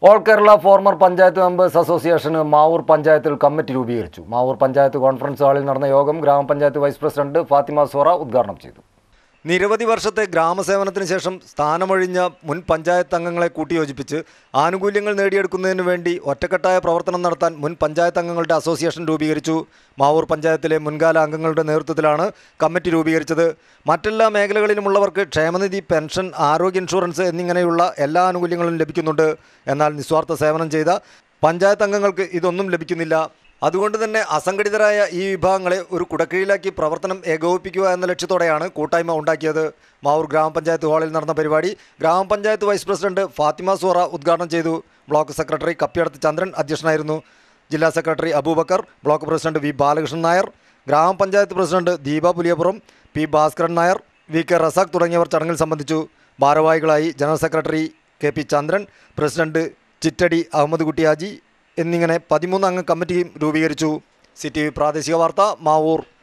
all Kerala former panchayat members അസോസിയേഷന് മാവൂർ പഞ്ചായത്തിൽ committee രൂപീകരിച്ചു മാവൂർ പഞ്ചായത്ത് കോൺഫറൻസ് ഹാളിൽ നടന്ന യോഗം ഗ്രാമപഞ്ചായത്ത് വൈസ് പ്രസിഡന്റ് ഫാത്തിമ സോറ ഉദ്ഘാടനം ചെയ്തു നിരവധി വർഷത്തെ ഗ്രാമസേവനത്തിന് ശേഷം സ്ഥാനമൊഴിഞ്ഞ മുൻ പഞ്ചായത്ത് അംഗങ്ങളെ കൂട്ടിയോജിപ്പിച്ച് ആനുകൂല്യങ്ങൾ നേടിയെടുക്കുന്നതിന് വേണ്ടി ഒറ്റക്കെട്ടായ പ്രവർത്തനം നടത്താൻ മുൻ പഞ്ചായത്ത് അംഗങ്ങളുടെ അസോസിയേഷൻ രൂപീകരിച്ചു മാവൂർ പഞ്ചായത്തിലെ മുൻകാല അംഗങ്ങളുടെ നേതൃത്വത്തിലാണ് കമ്മിറ്റി രൂപീകരിച്ചത് മറ്റെല്ലാ മേഖലകളിലുമുള്ളവർക്ക് ക്ഷേമനിധി പെൻഷൻ ആരോഗ്യ ഇൻഷുറൻസ് എന്നിങ്ങനെയുള്ള എല്ലാ ആനുകൂല്യങ്ങളും ലഭിക്കുന്നുണ്ട് എന്നാൽ നിസ്വാർത്ഥ സേവനം ചെയ്ത പഞ്ചായത്ത് അംഗങ്ങൾക്ക് ഇതൊന്നും ലഭിക്കുന്നില്ല അതുകൊണ്ട് തന്നെ അസംഘടിതരായ ഈ വിഭാഗങ്ങളെ ഒരു കുടക്കീഴിലാക്കി പ്രവർത്തനം ഏകോപിപ്പിക്കുക എന്ന ലക്ഷ്യത്തോടെയാണ് കൂട്ടായ്മ ഉണ്ടാക്കിയത് മാവൂർ ഗ്രാമപഞ്ചായത്ത് ഹാളിൽ നടന്ന പരിപാടി ഗ്രാമപഞ്ചായത്ത് വൈസ് പ്രസിഡന്റ് ഫാത്തിമ സോറ ഉദ്ഘാടനം ചെയ്തു ബ്ലോക്ക് സെക്രട്ടറി കപ്പിയടത്ത് ചന്ദ്രൻ അധ്യക്ഷനായിരുന്നു ജില്ലാ secretary Aboobacker block president V Balakrishnan Nair ഗ്രാമപഞ്ചായത്ത് president Deepa Puliyapuram P Bhaskaran Nair V K Razak തുടങ്ങിയവർ ചടങ്ങിൽ സംബന്ധിച്ചു ഭാരവാഹികളായി general secretary K P Chandran president Chittadi Ahammed Kuttiyaji എന്നിങ്ങനെ പതിമൂന്ന് അംഗ കമ്മിറ്റിയും രൂപീകരിച്ചു സി ടി വി പ്രാദേശിക വാർത്ത മാവൂർ